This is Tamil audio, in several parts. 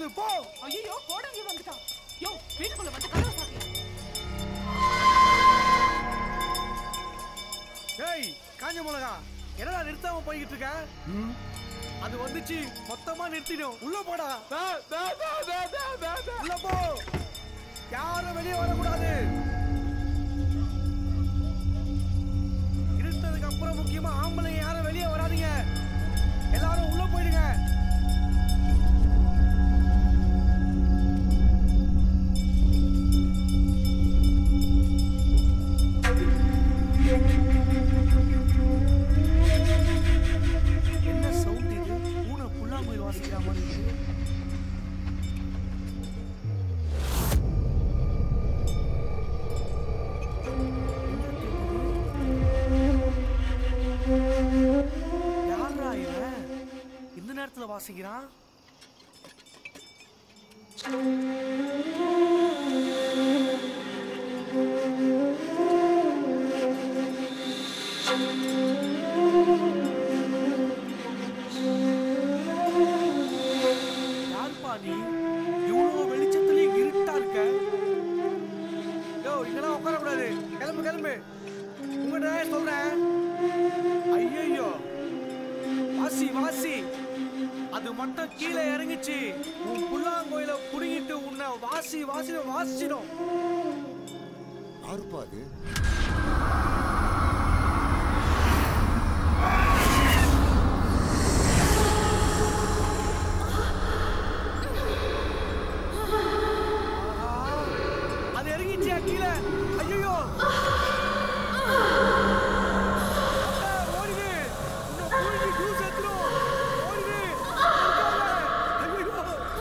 போ ஐயோ போடங்கி வந்துட்டான் யோ வீட்டுக்குள்ள வந்து கதவை சாத்தியா ஏய் காஞ்ச மிளகா என்னடா நிறுத்தாம போய்கிட்டு இருக்க அது வந்துச்சு மொத்தமா நிறுத்திடும் உள்ள போடா உள்ள போ யாரும் வெளியே வரக்கூடாது இருட்டதுக்கு அப்புறம் முக்கியமா ஆம்பளைங்க யாரும் வெளியே வராதீங்க எல்லாரும் உள்ள போயிடுங்க என்ன சவுண்ட் இது பூனை புல்லாங்குழல் வாசிக்கிற மாதிரி இருக்கு யாரா இவன் இந்த நேரத்துல வாசிக்கிறான் யாருப்பா நீ இவ்வளவு வெளிச்சத்துலயும் இருட்டா இருக்க யோ இங்கெல்லாம் உட்காரக்கூடாது கிளம்பு கிளம்பு உங்கள்கிட்ட தான் சொல்றேன் ஐயோ வாசி வாசி அது மட்டும் கீழே இறங்குச்சு உன் புல்லாங்கோயில புடுங்கிட்டு உன்னை வாசி வாசின்னு வாசிச்சிடும் யாருப்பா அது அது இறங்கிச்சியா கீழே ஐயோ ஓடுது இன்னும் புழுங்கி ஜூஸ் எடுத்துரும் ஓடுது ஐயோ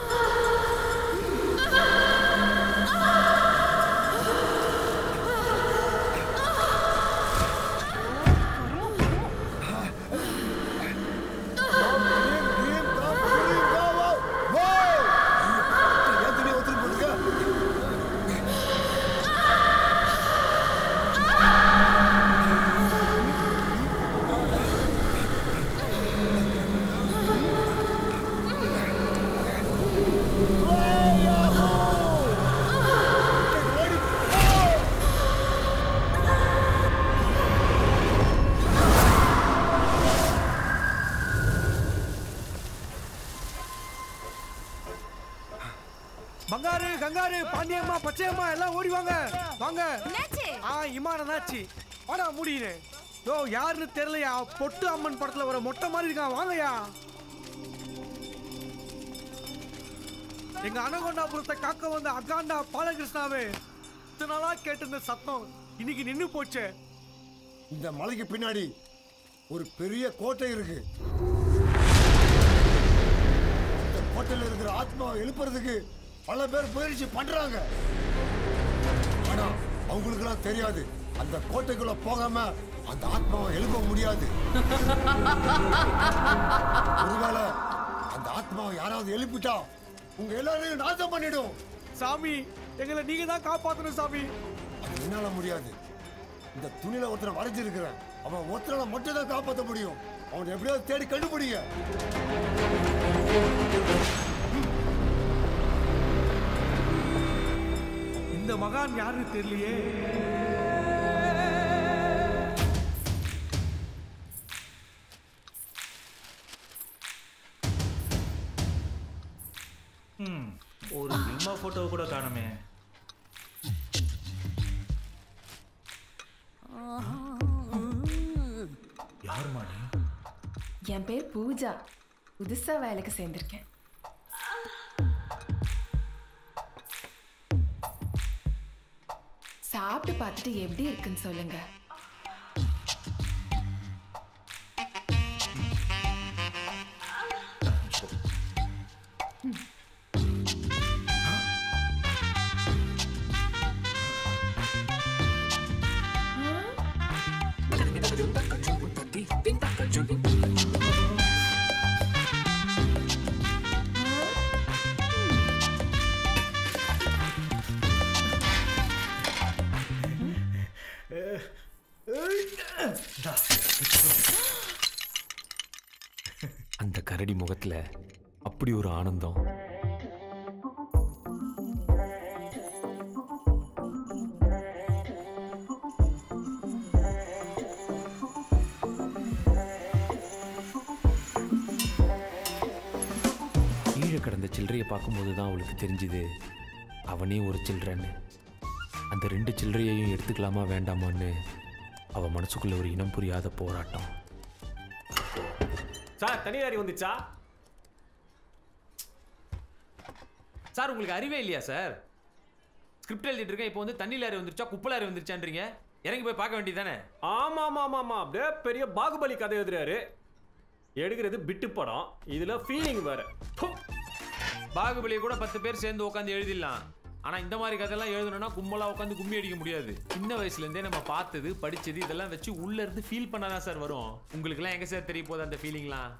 பங்காரு கங்காரு பாண்டியம்மா பச்சையம்மா எல்லாம் ஓடி வாங்க வாங்க ஆ இமானதாச்சு வாடா முடியுது யோ யாருன்னு தெரியலையா பொட்டு அம்மன் படத்துல வர மொட்டை மாதிரி இருக்கான் வாங்கயா எங்க அனகொண்டாபுரத்தை காக்க வந்த அகாண்டா பாலகிருஷ்ணாவே இத்தனை நாளா கேட்டிருந்த சத்தம் இன்னைக்கு நின்னு போச்சே இந்த மலைக்கு பின்னாடி ஒரு பெரிய கோட்டை இருக்கு இந்த கோட்டையில இருக்கிற ஆத்மாவை எழுப்புறதுக்கு பல பேர் முயற்சி பண்றாங்க ஆனா அவங்களுக்குலாம் தெரியாது அந்த கோட்டைக்குள்ள போகாம அந்த ஆத்மாவை எழுப்ப முடியாது ஒருவேளை அந்த ஆத்மாவை யாராவது எழுப்பிட்டா உங்க எல்லாரையும் நாசம் பண்ணிடும் சாமி எங்களை நீங்க தான் காப்பாத்தணும் சாமி அது என்னால முடியாது இந்த துணியில ஒருத்தனை வரைஞ்சிருக்கிறேன் அவன் ஒருத்தனால மட்டும் தான் காப்பாற்ற முடியும் அவனை எப்படியாவது தேடி கண்டுபிடிங்க இந்த மகான் யாருன்னு தெரியலையே ம் ஒரு சினிமா போட்டோ கூட காணுமே யாருமா நீ என் பேர் பூஜா புதுசா வேலைக்கு சேர்ந்திருக்கேன் சாப்பிட்டு பார்த்துட்டு எப்படி இருக்குன்னு சொல்லுங்க அந்த கரடி முகத்துல அப்படி ஒரு ஆனந்தம் சில்லறையை பார்க்கும்போது தான் அவளுக்கு தெரிஞ்சுது அவனே ஒரு சில்லறன்னு அந்த ரெண்டு சில்லறையையும் எடுத்துக்கலாமா வேண்டாமான்னு அவள் மனசுக்குள்ள ஒரு இனம் புரியாத போராட்டம் சார் தனி லாரி வந்துச்சா சார் உங்களுக்கு அறிவே இல்லையா சார் ஸ்கிரிப்ட் எழுதிட்டு இருக்கேன் இப்போ வந்து தண்ணி லாரி வந்துருச்சா குப்பை லாரி வந்துருச்சான்றீங்க இறங்கி போய் பார்க்க வேண்டியதானே ஆமா ஆமா ஆமா ஆமா அப்படியே பெரிய பாகுபலி கதை எழுதுறாரு எடுக்கிறது பிட்டு படம் இதுல ஃபீலிங் வேற ப்பு. பாகுபலியை கூட பத்து பேர் சேர்ந்து உட்காந்து எழுதிடலாம் ஆனா இந்த மாதிரி கதையெல்லாம் எழுதணும்னா கும்பலா உட்காந்து கும்மி அடிக்க முடியாது சின்ன வயசுல இருந்தே நம்ம பார்த்தது படிச்சது இதெல்லாம் வச்சு உள்ள இருந்து ஃபீல் பண்ணாதான் சார் வரும் உங்களுக்குலாம் எங்க சார் தெரிய போகுது அந்த ஃபீலிங்லாம்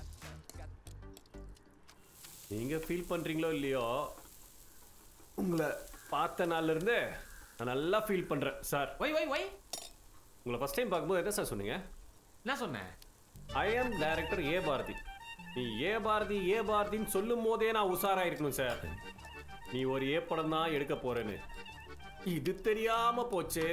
நீங்க ஃபீல் பண்றீங்களோ இல்லையோ உங்களை பார்த்த நாள்ல இருந்து நான் நல்லா ஃபீல் பண்றேன் சார் வை வை வை உங்களை ஃபர்ஸ்ட் டைம் பார்க்கும்போது என்ன சார் சொன்னீங்க என்ன சொன்னேன் ஐ ஆம் டைரக்டர் ஏ பாரதி நீ ஏ பாரதி ஏ பாரதின்னு சொல்லும் போதே நான் உஷாரா இருக்கணும் சார் நீ ஒரு ஏ படம் தான் எடுக்க போறேன்னு இது தெரியாம போச்சே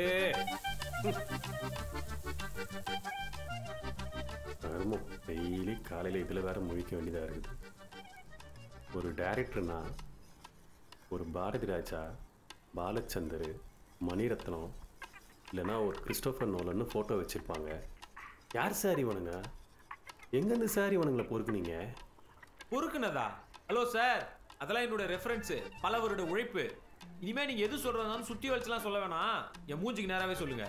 கர்மம் டெய்லி காலையில இதுல வேற முழிக்க வேண்டியதா இருக்குது ஒரு டைரக்டர்னா ஒரு பாரதி ராஜா பாலச்சந்தர் மணிரத்னம் இல்லைன்னா ஒரு கிறிஸ்டோபர் நோலன்னு ஃபோட்டோ வச்சுருப்பாங்க யார் சார் இவனுங்க எங்கேருந்து சார் இவனுங்களை பொறுக்குனீங்க பொறுக்குனதா ஹலோ சார் அதெல்லாம் என்னோட ரெஃபரன்ஸ் பல வருட உழைப்பு இனிமே நீங்க எது சொல்றதாலும் சுத்தி வச்சுலாம் சொல்ல வேணாம் என் மூஞ்சிக்கு நேராவே சொல்லுங்க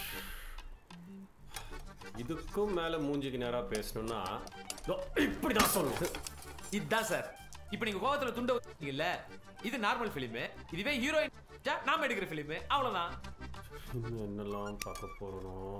இதுக்கும் மேலே மூஞ்சிக்கு நேராக பேசணும்னா இதோ இப்படி தான் சொல்லணும் இதுதான் சார் இப்போ நீங்க கோவத்துல துண்ட இல்ல இது நார்மல் ஃபிலிம் இதுவே ஹீரோயின் நாம எடுக்கிற ஃபிலிம் அவ்வளவுதான் இன்னும் என்னெல்லாம் பார்க்க போகிறோம்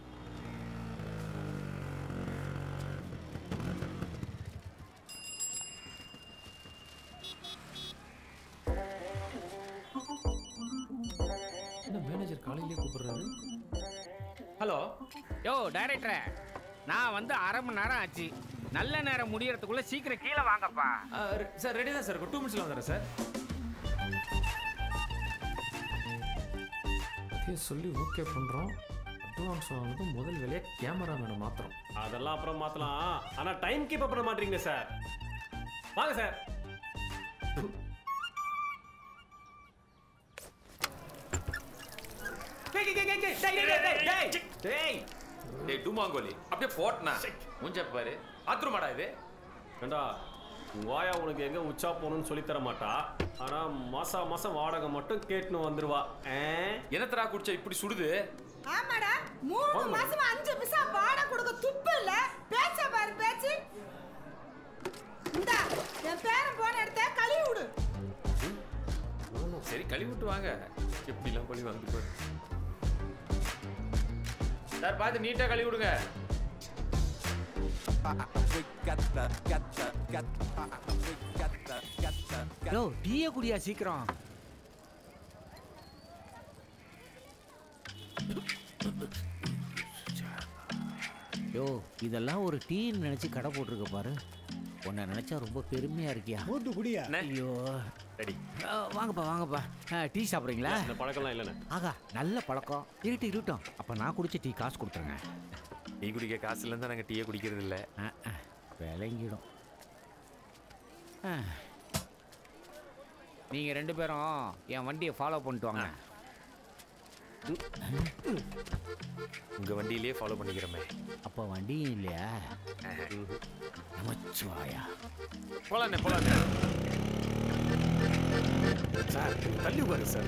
என்ன மேனேஜர் காலையிலேயே கூப்பிடுறாரு ஹலோ யோ டைரக்டரே நான் வந்து அரை மணி நேரம் ஆச்சு நல்ல நேரம் முடியறதுக்குள்ள சீக்கிரம் கீழே வாங்கப்பா சார் ரெடி தான் சார் டூ மினிட்ஸ்ல வந்துடுறேன் சார் அதே சொல்லி ஓகே பண்றோம் அட்வான்ஸ் வாங்கினது முதல் வேலையா கேமராமேனை மாத்திரம் அதெல்லாம் அப்புறம் மாற்றலாம் ஆனால் டைம் கீப் பண்ண மாட்டீங்க சார் வாங்க சார் டேய், டேய், டேய், டேய், டேய், டேய், டேய், டேய், டேய். டேய் டுமாங்கோலி அப்படியே போட்டனா மூஞ்ச பாரு பாத்ரூமாடா இது ஏண்டா உன் வாயா உனக்கு எங்க உச்சா போகணும்னு சொல்லி தர மாட்டா ஆனா மாசா மாசம் வாடகை மட்டும் கேட்டுன்னு வந்துருவா ஆ? என்னத்தரா குடிச்சா இப்படி சுடுது ஆமாடா மூணு மாசமா அஞ்சு பிசா வாடகை கொடுக்க துப்பு இல்ல பேச்ச பாரு பேச்சு இந்தா என் பேரன் போன இடத்த கழுவி விடு சரி கழுவி விட்டு வாங்க எப்படிலாம் பழி வந்து பாரு சார் பார்த்து நீட்டா கழுவி விடுங்க யோ டீயே குடியா சீக்கிரம் யோ இதெல்லாம் ஒரு டீன்னு நினைச்சு கடை போட்டிருக்க பாரு உன்னை நினைச்சா ரொம்ப பெருமையா இருக்கியா மூட்டு குடியா ஐயோ ரெடி ஆ, வாங்கப்பா வாங்கப்பா ஆ, டீ சாப்பிட்றீங்களா இந்த பழக்கம்லாம் இல்லைண்ணே ஆகா நல்ல பழக்கம் இருட்டு இருட்டும் அப்போ நான் குடிச்ச டீ காசு கொடுத்துருங்க டீ குடிக்க காசுல இருந்தா நாங்க டீயே குடிக்கிறது இல்ல ஆ, ஆ, விளங்கிடும் ஆ. நீங்க ரெண்டு பேரும் என் வண்டியை ஃபாலோ பண்ணிட்டு வாங்க உங்க வண்டியிலேயே ஃபாலோ பண்ணிக்கிறோமே அப்போ வண்டியும் இல்லையா நமச்சிவாயா போலாண்ணே போலாண்ணே சார் தள்ளி உட்காரு சார்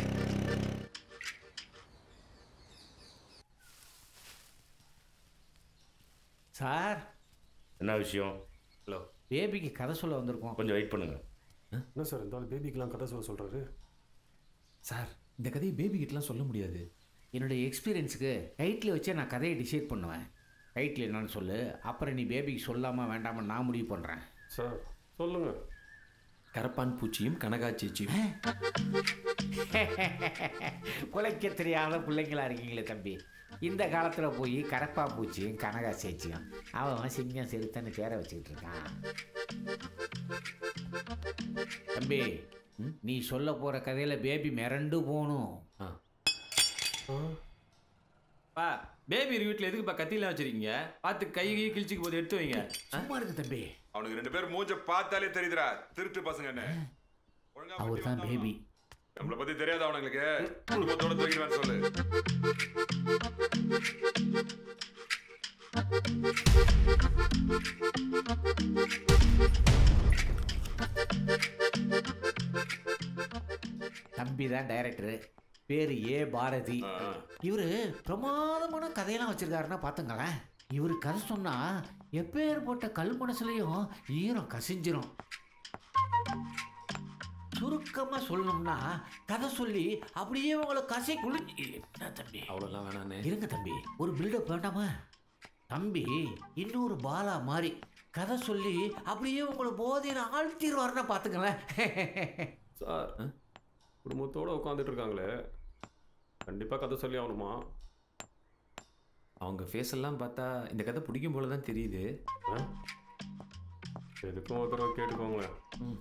சார் என்ன விஷயம் ஹலோ பேபிக்கு கதை சொல்ல வந்திருக்கோம் கொஞ்சம் வெயிட் பண்ணுங்க என்ன சார் இந்த பேபிக்கெலாம் கதை சொல்ல சொல்றாரு சார் இந்த கதையை பேபி கிட்டலாம் சொல்ல முடியாது என்னுடைய எக்ஸ்பீரியன்ஸுக்கு டைட்டில் வச்சே நான் கதையை டிசைட் பண்ணுவேன் டைட்டில் என்னன்னு சொல்லு அப்புறம் நீ பேபிக்கு சொல்லாமல் வேண்டாமல் நான் முடிவு பண்ணுறேன் சார் சொல்லுங்க கரப்பான் பூச்சியும் கனகாச்சேச்சியும் குலைக்க தெரியாத பிள்ளைங்களா இருக்கீங்களே தம்பி இந்த காலத்தில் போய் கரப்பா பூச்சியும் கனகா சேச்சியும் அவன் அவன் சிங்கம் செலுத்தன்னு பேரை வச்சுக்கிட்டு இருக்கான் தம்பி நீ சொல்ல போகிற கதையில் பேபி மிரண்டு போகணும் பா பேபி வீட்டில் எதுக்குப்பா கத்திலாம் வச்சிருக்கீங்க பார்த்து கை கை கிழிச்சிக்கு போது எடுத்து வைங்க சும்மா இருக்கு தம்பி அவனுக்கு ரெண்டு பேர் மூஞ்ச பார்த்தாலே தெரியுதுடா திருட்டு பசங்கன்னு ஒழுங்கா அவர் தான் பேபி நம்மளை பத்தி தெரியாது அவனுங்களுக்கு குடும்பத்தோட தூக்கிடுவேன்னு சொல்லு தம்பி தான் டைரக்டர் பேர் ஏ பாரதி இவரு பிரமாதமான கதையெல்லாம் வச்சிருக்காருன்னா பார்த்துங்களேன் இவர் கதை சொன்னா எப்பேர் போட்ட கல் மனசுலையும் ஈரம் கசிஞ்சிரும் சுருக்கமா சொல்லணும்னா கதை சொல்லி அப்படியே உங்களை கசை குளிஞ்சு என்ன தம்பி அவ்வளோலாம் வேணாண்ணே இருங்க தம்பி ஒரு பில்டப் வேண்டாமா தம்பி இன்னொரு பாலா மாதிரி கதை சொல்லி அப்படியே உங்களை போதையில ஆழ்த்திடுவாருன்னா பார்த்துங்களேன் சார் குடும்பத்தோட உட்காந்துட்டு இருக்காங்களே கண்டிப்பாக கதை சொல்லி ஆகணுமா அவங்க ஃபேஸ் எல்லாம் பார்த்தா இந்த கதை பிடிக்கும் போல தான் தெரியுது எதுக்கும் ஒரு தடவை கேட்டுக்கோங்களேன்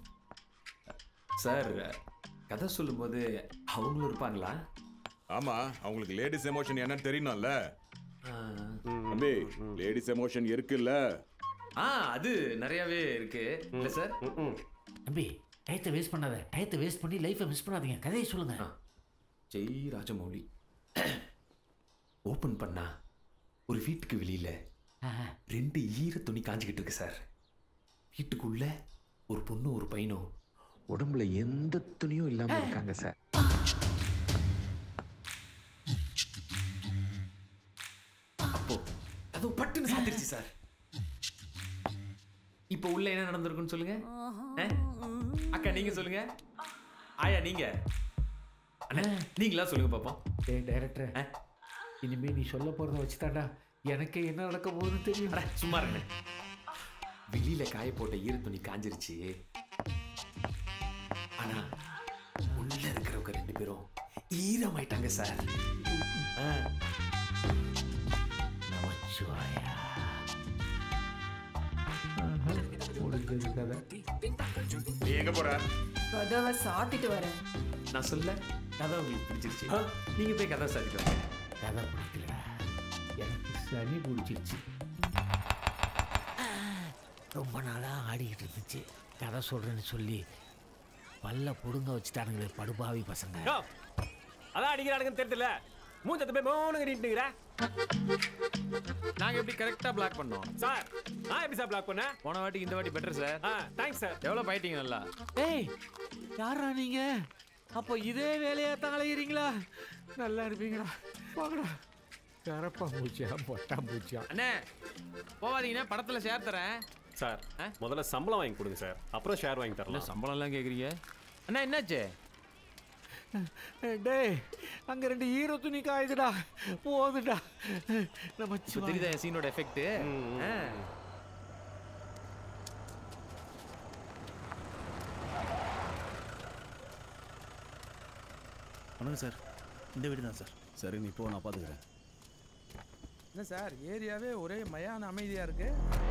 சார் கதை சொல்லும்போது அவங்களும் இருப்பாங்களா ஆமா அவங்களுக்கு லேடிஸ் எமோஷன் என்னன்னு தெரியணும்ல தம்பி லேடிஸ் எமோஷன் இருக்குல்ல ஆ அது நிறையவே இருக்கு இல்ல சார் தம்பி டயத்தை வேஸ்ட் பண்ணாத டயத்தை வேஸ்ட் பண்ணி லைஃப்பை மிஸ் பண்ணாதீங்க கதையை சொல்லுங்க ஜெய் ராஜமௌலி ஓப்பன் பண்ணா ஒரு வீட்டுக்கு வெளியில ரெண்டு ஈர துணி காஞ்சிக்கிட்டு இருக்கு சார் வீட்டுக்குள்ள ஒரு பொண்ணு ஒரு பையனும் உடம்புல எந்த துணியும் இல்லாம இருக்காங்க சார் அப்போ அது பட்டுன்னு சாத்திருச்சு சார் இப்போ உள்ள என்ன நடந்திருக்குன்னு சொல்லுங்க ஆ? அக்கா நீங்க சொல்லுங்க ஆயா நீங்க அண்ணா நீங்களா சொல்லுங்க பாப்போம் ஏய் டைரக்டர் இனிமே நீ சொல்ல போறத வச்சுதாண்டா எனக்கு என்ன நடக்க போகுதுன்னு தெரியும் சும்மா இருங்க வெளியில காய போட்ட ஈர துணி காஞ்சிருச்சு ஆனா உள்ள இருக்கிறவங்க ரெண்டு பேரும் ஈரமாயிட்டாங்க சார் ஆ. நமச்சிவாயா முடிஞ்சது கதை நீ எங்க போற கதவை சாத்திட்டு வரேன் நான் சொல்ல கதை உங்களுக்கு பிடிச்சிருச்சு நீங்க போய் கதை சாதிட்டு வாங்க கதை பிடிக்கலடா எனக்கு சனி பிடிச்சிருச்சு ரொம்ப நாளாக ஆடிக்கிட்டு இருந்துச்சு கதை சொல்கிறேன்னு சொல்லி பல்ல புடுங்க வச்சுட்டானுங்களே படுபாவி பசங்க அதான் அடிக்கிறானுங்கன்னு தெரியல மூஞ்சத்தை போய் மோனு கட்டிட்டுங்கிற நாங்க எப்படி கரெக்டா பிளாக் பண்ணோம் சார் நான் எப்படி சார் பிளாக் பண்ணேன் போன வாட்டி இந்த வாட்டி பெட்டர் சார் ஆ தேங்க்ஸ் சார் எவ்வளவு பாயிட்டீங்க நல்லா ஏய் யாரா நீங்க அப்போ இதே வேலையா தான் அலையிறீங்களா நல்லா இருப்பீங்களா வாங்கடா கரப்பா பூச்சியா பொட்டா பூச்சியா அண்ணே போவாதீங்கன்னா படத்துல ஷேர் தரேன் சார் முதல்ல சம்பளம் வாங்கி கொடுங்க சார் அப்புறம் ஷேர் வாங்கி தரலாம் சம்பளம் எல்லாம் கேக்குறீங்க அண்ணா என்னாச்சு டேய் அங்க ரெண்டு ஈரோ துணி காயுதுடா போதுடா நம்ம இப்ப தெரியுதா என் சீனோட எஃபெக்ட் வணக்கம் சார் இந்த வீடு தான் சார் சரி நீ போ நான் பார்த்துக்கிறேன் என்ன சார் ஏரியாவே ஒரே மயான அமைதியா இருக்கு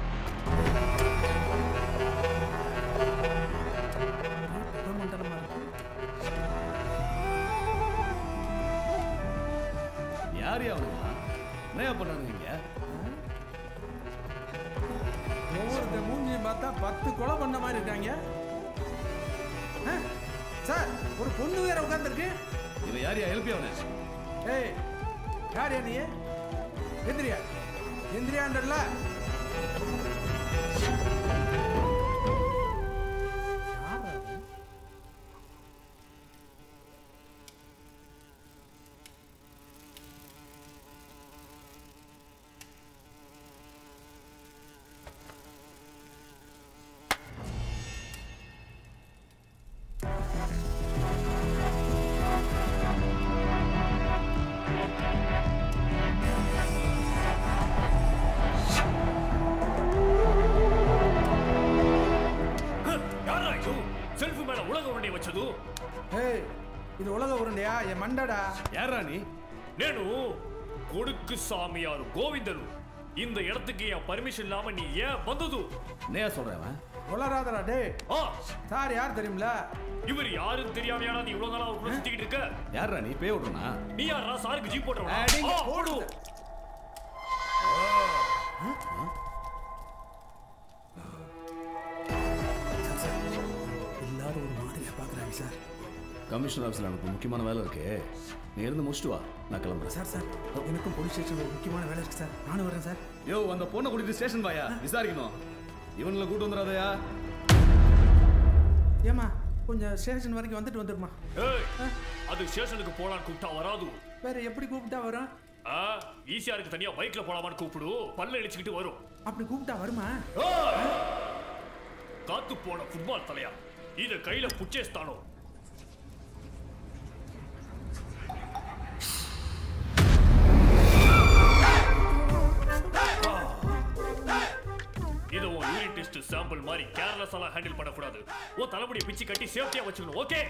பிரம்மாண்டமா இருக்கு. யார் யாருங்களா என்னையா பண்ணானுங்க ஒவ்வொருத்த மூஞ்சியும் பார்த்தா பத்து கொலை பண்ண மாதிரி இருக்காங்க ஆ? சார் ஒரு பொண்ணு வேற உட்காந்துருக்கு இவன் யார் யா எழுப்பி அவனை ஏய் யார் நீ எந்திரியா எந்திரியான்றல யாரா இது செல்ஃப் மேல உலக உருண்டை வச்சது ஏய் இது உலக உருண்டையா என் மண்டடா யாரா நீ నేను కొడుకు సామియారు గోవిందను இந்த இடத்துக்கு என் பர்மிஷன் இல்லாம நீ ஏன் வந்தது என்னையா சொல்றேன் உளராதடா டேய் ஆ சார் யார் தெரியுமில இவர் யாரும் தெரியாமையாடா நீ இவ்வளவு நாளா அவர் கூட சுத்திக்கிட்டு இருக்க யாரா நீ பேய் விட்றனா நீ யாரா சாருக்கு ஜீப் அடி, போட்டுறா போடு கமிஷனர் ஆஃபீஸில் எனக்கு முக்கியமான வேலை இருக்கு நீ இருந்து முடிச்சுட்டு வா நான் கிளம்புறேன் சார் சார் எனக்கும் போலீஸ் ஸ்டேஷனில் ஒரு முக்கியமான வேலை இருக்கு சார் நானும் வரேன் சார் யோ அந்த பொண்ணை கூட்டிட்டு ஸ்டேஷன் வாயா விசாரிக்கணும் இவனில் கூட்டு வந்துடாதயா ஏமா கொஞ்சம் ஸ்டேஷன் வரைக்கும் வந்துட்டு வந்துடுமா ஏய் அது ஸ்டேஷனுக்கு போலான்னு கூப்பிட்டா வராது வேற எப்படி கூப்பிட்டா வரும் ஆ ஈஸியா இருக்கு தனியா பைக்ல போலாமான்னு கூப்பிடு பல்ல இழிச்சுக்கிட்டு வரும் அப்படி கூப்பிட்டா வருமா காத்து போன ஃபுட்பால் தலையா இத கையில புச்சேஸ்தானோ இது உன் யூரின் டெஸ்ட் சாம்பிள் மாதிரி கேர்லெஸ் எல்லாம் ஹேண்டில் பண்ணக்கூடாது உன் தலைமுடியை பிச்சு கட்டி சேஃப்டியா வச்சுக்கணும் ஓகே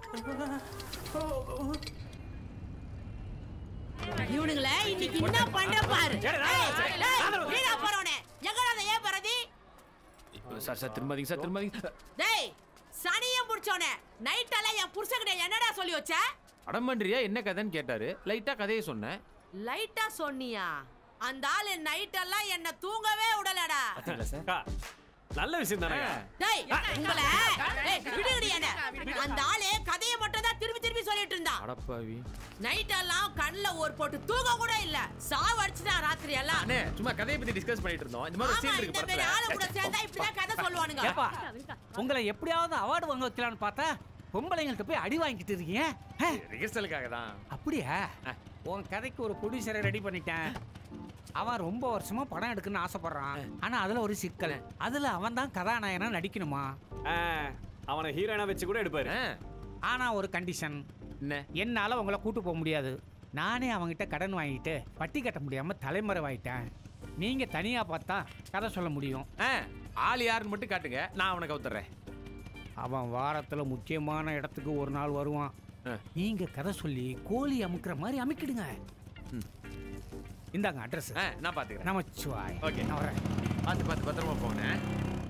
இவனுங்கள இன்னைக்கு என்ன பண்ற பாரு வீணா போறவனே எங்கடா அந்த ஏன் பரதி சார் சார் திரும்பாதீங்க சார் திரும்பாதீங்க டேய் சனியம் புடிச்சவனே நைட்டெல்லாம் என் புருஷன்கிட்ட என்னடா சொல்லி வச்ச அடம்பண்றியா என்ன கதைன்னு கேட்டாரு லைட்டா கதையை சொன்னேன் லைட்டா சொன்னியா அந்த ஆளு நைட்டெல்லாம் என்ன தூங்கவே விடலடா நல்ல விஷயம் தானே டேய் உங்கள டேய் விடுங்கடி என்ன அந்த ஆளு கதையை மட்டும் தான் திருப்பி திருப்பி சொல்லிட்டு இருந்தான் அடப்பாவி நைட்டெல்லாம் கண்ணுல ஒரு போட்டு தூங்க கூட இல்ல சாவு அடிச்சுட்டான் ராத்திரி எல்லாம் அண்ணே சும்மா கதையை பத்தி டிஸ்கஸ் பண்ணிட்டு இருந்தோம் இந்த மாதிரி ஆமா சீன் இருக்கு இந்த மாதிரி ஆளு கூட சேர்ந்தா இப்படிதான் கதை சொல்லுவானுங்க ஏப்பா உங்களை எப்படியாவது அவார்டு வாங்க வைக்கலாம்னு பார்த்தா பொம்பளைங்கள்ட்ட போய் அடி வாங்கிட்டு இருக்கீங்க ரிஹர்சலுக்காக தான் அப்படியா உன் கதைக்கு ஒரு ப்ரொடியூசரை ரெடி பண்ணிட்டேன் அவன் ரொம்ப வருஷமா படம் எடுக்கணும்னு ஆசைப்படுறான் ஆனா அதுல ஒரு சிக்கல் அதுல அவன் தான் கதாநாயகனா நடிக்கணுமா அவனை ஹீரோயினா வச்சு கூட எடுப்பாரு ஆனா ஒரு கண்டிஷன் என்னால உங்களை கூட்டு போக முடியாது நானே அவன்கிட்ட கடன் வாங்கிட்டு வட்டி கட்ட முடியாம தலைமறைவாயிட்டேன் நீங்க தனியா பார்த்தா கதை சொல்ல முடியும் ஆள் யாருன்னு மட்டும் காட்டுங்க நான் அவனை கவுத்துறேன் அவன் வாரத்துல முக்கியமான இடத்துக்கு ஒரு நாள் வருவான் நீங்க கதை சொல்லி கோழி அமுக்குற மாதிரி அமுக்கிடுங்க இந்தாங்க அட்ரஸ் நான் பாத்துக்கிறேன் நமச்சிவாய் ஓகே நான் வரேன் பார்த்து பார்த்து பத்திரமா போனேன்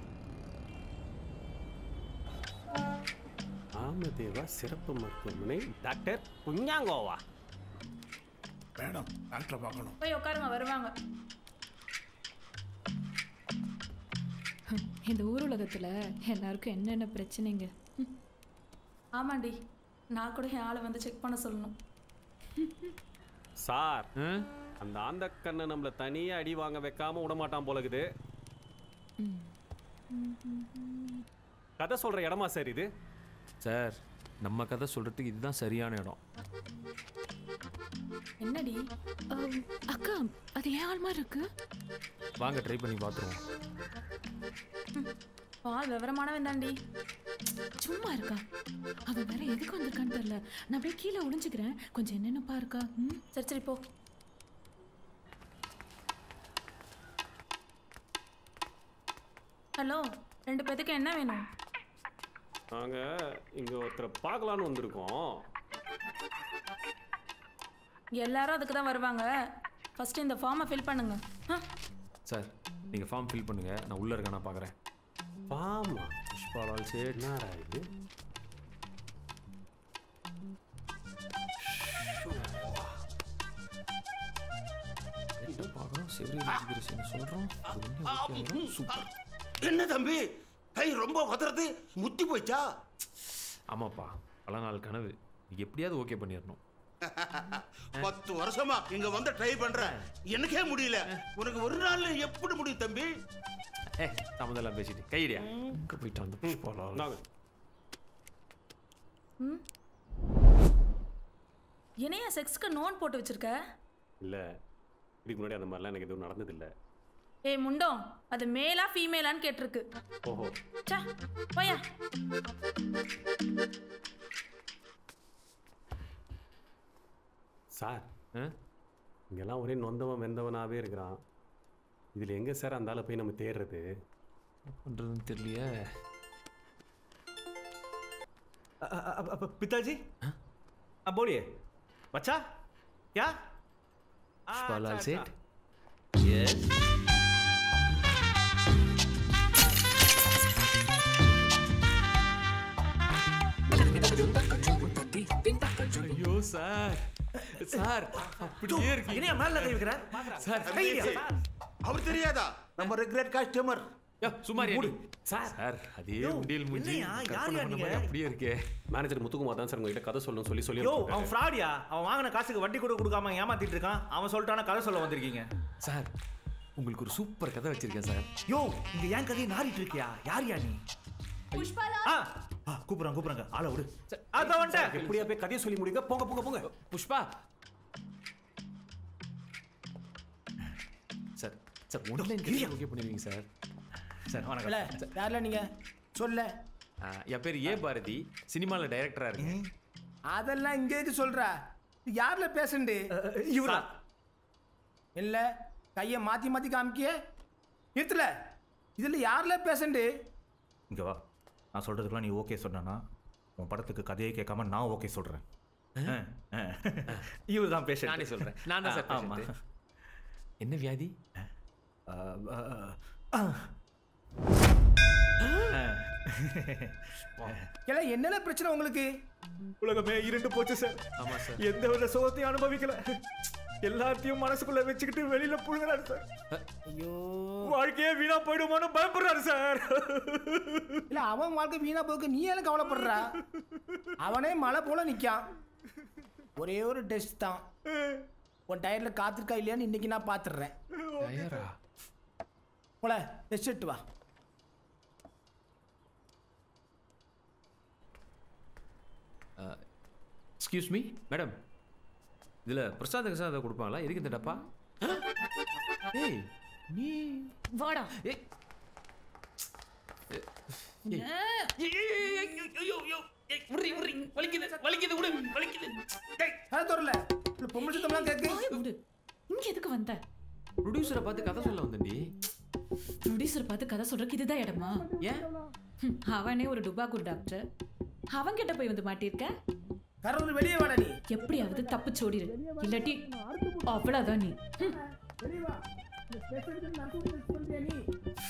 ஆமதேவா சிறப்பு மருத்துவமனை டாக்டர் குஞ்ஞாங்கோவா மேடம் டாக்டரை பார்க்கணும் போய் உட்காருங்க வருவாங்க இந்த ஊர் உலகத்துல எல்லாருக்கும் என்னென்ன பிரச்சனைங்க ம். ஆமாண்டி நான் கூட என் ஆளை வந்து செக் பண்ண சொல்லணும் சார் அந்த ஆந்தக்கண்ணை நம்மள தனியா அடி வாங்க வைக்காம விட மாட்டான் போலகுது கதை சொல்ற இடமா சார் இது சார் நம்ம கதை சொல்றதுக்கு இதுதான் சரியான இடம் என்னடி அம், அக்கா அது ஏன் ஆள் மாதிரி இருக்கு வாங்க ட்ரை பண்ணி பார்த்துருவோம் பால் விவரமானவன் தாண்டி சும்மா இருக்கா அவன் வேற எதுக்கு வந்திருக்கான்னு தெரியல நான் அப்படியே கீழே ஒளிஞ்சுக்கிறேன் கொஞ்சம் என்னென்னப்பா இருக்கா ம் சரி சரி போ ஹலோ ரெண்டு பேத்துக்கு என்ன வேணும் நாங்க இங்க ஒருத்தரை பார்க்கலான்னு வந்திருக்கோம் எல்லாரும் அதுக்கு தான் வருவாங்க ஃபர்ஸ்ட் இந்த ஃபார்மை ஃபில் பண்ணுங்க ஆ சார் நீங்க ஃபார்ம் ஃபில் பண்ணுங்க நான் உள்ள இருக்க நான் பார்க்குறேன் ஃபார்மா புஷ்பாலால் சேட் என்னடா இது என்ன பார்க்குறோம் செவரி ராஜகிரிசன் சொல்கிறோம் சூப்பர் என்ன தம்பி கை ரொம்ப உதறது முத்தி போச்சா ஆமாப்பா பல நாள் கனவு நீ எப்படியாவது ஓகே பண்ணிடணும் பத்து வருஷமா இங்க வந்து ட்ரை பண்றேன் எனக்கே முடியல உனக்கு ஒரு நாள்ல எப்படி முடியும் தம்பி ஏ தாமதெல்லாம் பேசிட்டு கையிடியா எங்கே போயிட்டு அந்த புஷ்பாலால் ம் என்னையா செக்ஸ்க்கு நோன் போட்டு வச்சிருக்க இல்ல இதுக்கு முன்னாடி அந்த மாதிரிலாம் எனக்கு எதுவும் நடந்ததில்லை ஏய் முண்டம் அது மேலா ஃபீமேலான்னு கேட்டிருக்கு ஓஹோ சா போயா சார் இங்கெல்லாம் ஒரே நொந்தவன் வெந்தவனாவே இருக்கிறான் இதுல எங்க சார் அந்த ஆளை போய் நம்ம தேடுறது பண்ணுறதுன்னு தெரியலையே पिताजी अब बोलिए बच्चा क्या पुष्पालाल सेठ यस ஐயோ சார் சார் அப்படியே இருக்கு இனியா மேல கை வைக்கிற சார் தம்பி, அவர் தெரியாதா நம்ம ரெகுலர் கஸ்டமர் யோ சும்மா மூடு. சார் சார் அதே யோ, உண்டியல் மூஞ்சி என்னையா, கற்பனை யார்யா பண்ண நீங்க? மாதிரி அப்படியே இருக்கே மேனேஜர் முத்துக்குமார் தான் சார் உங்ககிட்ட கதை சொல்லணும்னு சொல்லி சொல்லி யோ அவன் ஃப்ராடியா அவன் வாங்கின காசுக்கு வட்டி கூட கொடுக்காம ஏமாத்திட்டு இருக்கான் அவன் சொல்லிட்டானா கதை சொல்ல வந்திருக்கீங்க சார் உங்களுக்கு ஒரு சூப்பர் கதை வச்சிருக்கேன் சார் யோ இங்க ஏன் கதையை நாறிட்டு இருக்கியா யார் யா நீ புஷ்பாலா ஆ ஆ, கூப்பிடுறாங்க கூப்பிடுறாங்க ஆளை விடு அதான் வந்துட்டேன் எப்படியா போய் கதையை சொல்லி முடிங்க போங்க போங்க போங்க Pushpa sir sir online okay பண்ணிடுவீங்க சார் சார் இல்ல யார்ல நீங்க சொல்ல ஆ, என் பேர் ஏ பாரதி சினிமாவில் டைரக்டராக இருக்கேன் அதெல்லாம் இங்க எது சொல்ற இது யார்ல பேசண்டு இவரா இல்ல கைய மாத்தி மாத்தி காமிக்கிய நிறுத்தல இதுல யார்ல பேசண்டு இங்க வா நான் சொல்றதுக்குலாம் நீ ஓகே சொன்னா உன் படத்துக்கு கதையை கேட்காம நான் ஓகே சொல்றேன் இவர் தான் பேச நானே சொல்றேன் நான் தான் சார் ஆமா patient. என்ன வியாதி இல்ல என்னென்ன பிரச்சனை உங்களுக்கு உலகமே இருண்டு போச்சு சார் ஆமா சார் எந்த வித சுகத்தையும் அனுபவிக்கல எல்லாத்தையும் மனசுக்குள்ள வச்சுக்கிட்டு வெளியில புழுங்குறாரு சார் ஐயோ வாழ்க்கையே வீணா போயிடுமோன்னு பயப்படுறாரு சார் இல்ல அவன் வாழ்க்கை வீணா போக்கு நீ ஏன் கவலைப்படுற அவனே மழை போல நிக்கான் ஒரே ஒரு டெஸ்ட் தான் உன் டயர்ல காத்திருக்கா இல்லையான்னு இன்னைக்கு நான் பாத்துடுறேன் டயரா போல டெஸ்ட் எடுத்து வா எக்ஸ்கியூஸ் மீ மேடம் இதில் பிரசாத கசாத கொடுப்பாங்களா எதுக்கு இந்த டப்பா ஏய் நீ வாடா ஏய் ஏய். ஏய், ஏய், ஏய், ஏய், ஐயோ, ஐயோ, ஏய், விட்றி, விட்றி, வலிக்குது, வலிக்குது, விடு, வலிக்குது. டேய், அது தரல இல்ல பொம்பளை சுத்தம்லாம் கேக்கு விடு இங்க எதுக்கு வந்த ப்ரொடியூசரை பார்த்து கதை சொல்ல வந்தேன்டி ப்ரொடியூசர் பார்த்து கதை சொல்றதுக்கு இதுதான் இடமா ஏன் ஹம், அவனே ஒரு டுபாக்கூர் டாக்டர் அவன்கிட்ட போய் வந்து மாட்டிருக்க கரூர் வெளியே வாடா நீ எப்படியாவது தப்பிச்சு ஓடிடு இல்லாட்டி அவ்வளவுதான் நீ ஹம். வெளியே வா இந்த டெஸ்ட் எடுத்து நான் டெஸ்ட் பண்றியா நீ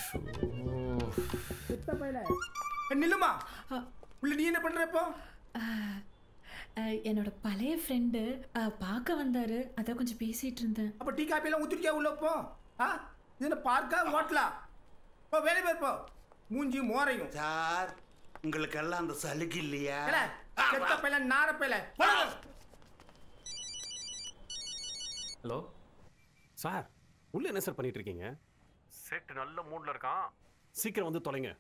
செத்த பையல நில்லுமா உள்ள நீ என்ன பண்ற இப்போ அஹ், அஹ், என்னோட பழைய ஃப்ரெண்டு பார்க்க வந்தாரு அதான் கொஞ்சம் பேசிட்டு இருந்தேன் அப்ப டீ காப்பி எல்லாம் ஊத்திருக்கியா உள்ள போ ஆ இது என்ன பார்க்கா ஹோட்டலா போ வேலை பேர் போ மூஞ்சி மோரையும் சார் உங்களுக்கு எல்லாம் அந்த சலுகை இல்லையா ஏல, செத்த பையல நார பையல ஹலோ சார் உள்ள என்ன சார் பண்ணிட்டு இருக்கீங்க செட் நல்ல மூட்ல இருக்கான் சீக்கிரம் வந்து தொலைங்க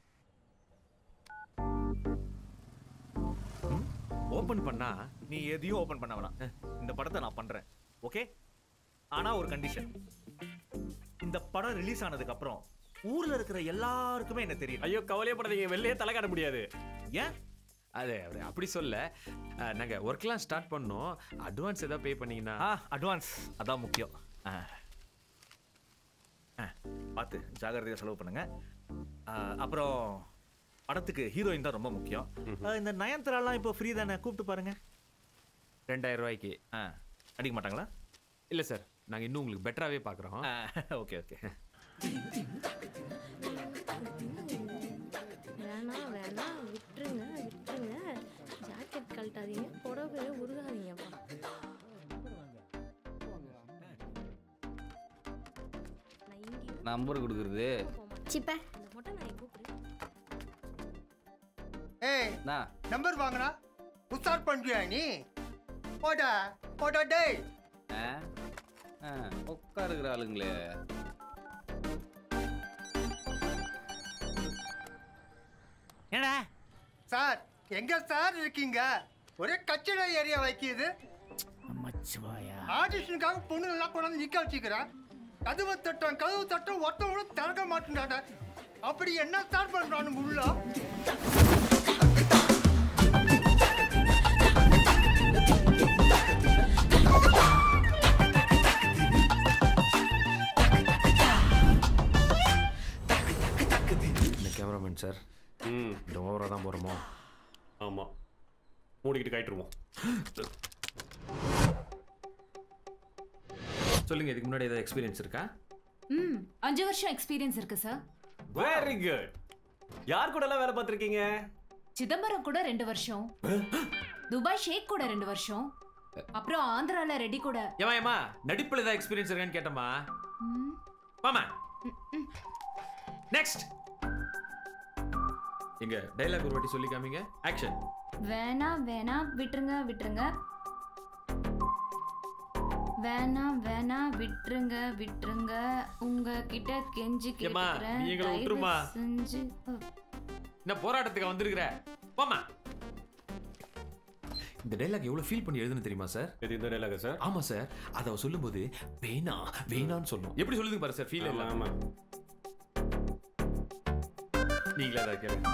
ஓபன் பண்ணா நீ எதையும் ஓபன் பண்ண வேணாம் இந்த படத்தை நான் பண்றேன் ஓகே ஆனா ஒரு கண்டிஷன் இந்த படம் ரிலீஸ் ஆனதுக்கு அப்புறம் ஊர்ல இருக்கிற எல்லாருக்குமே என்ன தெரியும் ஐயோ கவலையப்படாதீங்க வெளியே தலை காட்ட முடியாது ஏன் அது அப்படி அப்படி சொல்ல அஹ், நாங்க ஒர்க்லாம் ஸ்டார்ட் பண்ணோம் அட்வான்ஸ் ஏதாவது பே பண்ணீங்கன்னா ஆ அட்வான்ஸ் அதான் முக்கியம் ஆ. ஆ, பார்த்து ஜாகிரதையாக செலவு பண்ணுங்க ஆ, அப்புறம் படத்துக்கு ஹீரோயின் தான் ரொம்ப முக்கியம் ஆ, இந்த நயன்தாராலாம் இப்போ ஃப்ரீ தானே கூப்பிட்டு பாருங்க ரெண்டாயிரம் ரூபாய்க்கு ஆ அடிக்க மாட்டாங்களா இல்ல சார் நாங்க இன்னும் உங்களுக்கு பெட்டராகவே பார்க்குறோம் ஓகே ஓகே வேணா வேணா விட்டுருங்க விட்டுருங்க ஜாக்கெட் கழட்டாதீங்க புடவை உருகாதீங்கப்பா நம்பர் கொடுக்குறது சிப்ப இந்த மொட்டை நான் கூப்பிடுறேன் ஏய் என்ன நம்பர் வாங்கினா உசார் பண்றியா நீ போடா போடா டேய் ஆ ஆ உட்காருக்கிற ஆளுங்களே என்னடா சார் எங்க சார் இருக்கீங்க ஒரே கச்சடை ஏரியா வைக்கிது மச்சுவாயா ஆடிஷனுக்காக பொண்ணுங்கெல்லாம் கொண்டாந்து நிக்க வச்சுக்கிறேன் கதவு தட்டம் கதவு தட்டம் ஒருத்தவங்களும் திறக்க மாட்டேன்டாட அப்படி என்ன ஸ்டார்ட் பண்றானு உள்ள இந்த கேமராமேன் சார் ம் இந்த ஓவராக தான் போகிறோமோ ஆமாம் மூடிக்கிட்டு காயிட்டுருவோம் சொல்லுங்க இதுக்கு முன்னாடி ஏதாவது எக்ஸ்பீரியன்ஸ் இருக்கா ம் அஞ்சு வருஷம் எக்ஸ்பீரியன்ஸ் இருக்கு சார் வெரி குட் யார் கூட எல்லாம் வேலை பார்த்துருக்கீங்க சிதம்பரம் கூட ரெண்டு வருஷம் துபாய் ஷேக் கூட ரெண்டு வருஷம் அப்புறம் ஆந்திரால ரெட்டி கூட ஏமா ஏமா நடிப்புல ஏதாவது எக்ஸ்பீரியன்ஸ் இருக்கான்னு கேட்டமா ம், மாமா நெக்ஸ்ட் எங்க டைலாக் ஒரு வாட்டி சொல்லி காமிங்க ஆக்ஷன் வேணா வேணா விட்டுருங்க விட்டுருங்க வேணா வேணா விட்டுருங்க விட்டுருங்க உங்ககிட்ட கெஞ்சி ஏம்மா, கேட்கிறேன் நீ எங்களை தயவு விட்டுருமா. செஞ்சு என்ன போராட்டத்துக்கு வந்திருக்கிற போமா இந்த டைலாக் எவ்வளவு ஃபீல் பண்ணி எழுதுன தெரியுமா சார் இது இந்த டைலாக் சார் ஆமா சார் அதை அவ சொல்லும்போது வேணா வேணான்னு சொல்லணும் எப்படி சொல்லுதுங்க பாரு சார் ஃபீல் ஆமா, இல்ல ஆமா. நீங்களே அதை கேளுங்க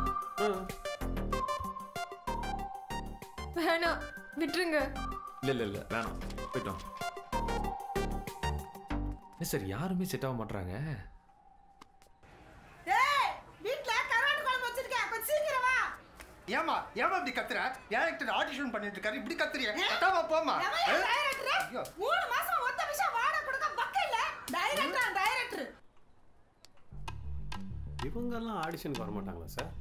வேணாம் விட்டுருங்க இல்ல இல்ல இல்ல வேணாம் போயிட்டோம் என்ன சார் யாருமே செட் ஆக மாட்டாங்க டேய் வீட்ல கருவாட்டு குழம்பு வச்சிருக்கேன் கொஞ்சம் சீக்கிரம் வா ஏமா ஏமா இப்படி கத்துற டேரக்டர் ஆடிஷன் பண்ணிட்டு இருக்காரு இப்படி கத்துறிய கட்டாம போமா எவன் டைரக்டர் மூணு மாசம் ஒத்த விஷயம் வாடகை கொடுக்க பக்க இல்ல டைரக்டர் டைரக்டர் இவங்கெல்லாம் ஆடிஷனுக்கு வர மாட்டாங்களா சார்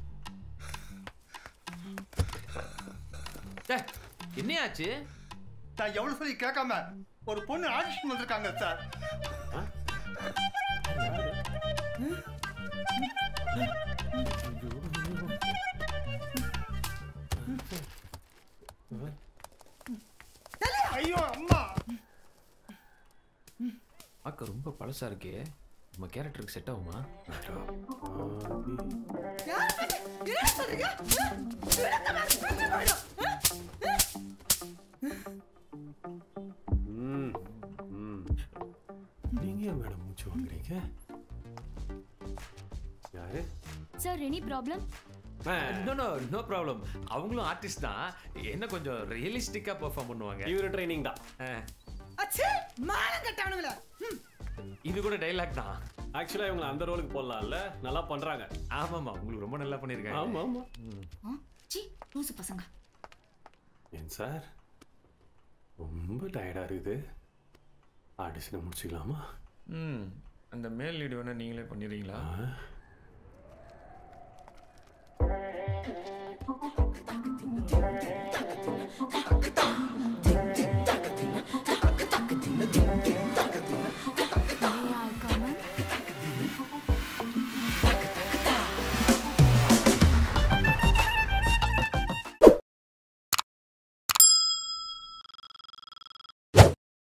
என்னையாச்சு நான் எவ்வளவு சொல்லி கேட்காம ஒரு பொண்ணு ஆடிஷன் வந்திருக்காங்க சார் ஐயோ அம்மா பார்க்க ரொம்ப பழசா இருக்கே நம்ம கேரக்டருக்கு செட் ஆகுமா என்ன சொல்றீங்க விளக்கமா போயிடும் ம் ம் நீங்க ஏன் மேடம் மூச்சு வாங்குறீங்க யாரு sir any problem no no no problem அவங்களும் ஆர்டிஸ்ட் தான் என்ன கொஞ்சம் ரியலிஸ்டிக்கா பெர்ஃபார்ம் பண்ணுவாங்க இவரு ட்ரைனிங் தான் அச்சே மானம் கட்டவனுங்கள இது கூட டைலாக் தான் ஆக்சுவலா இவங்க அந்த ரோலுக்கு போடலாம்ல நல்லா பண்றாங்க ஆமாமா உங்களுக்கு ரொம்ப நல்லா பண்ணிருக்காங்க ஆமா ஆமா சி லூசு பசங்க ஏன் சார் ரொம்ப டயர்டா இருக்குது ஆடிஷனை முடிச்சுக்கலாமா ம் அந்த மேல் லீடு வேணா நீங்களே பண்ணிடுறீங்களா ஆ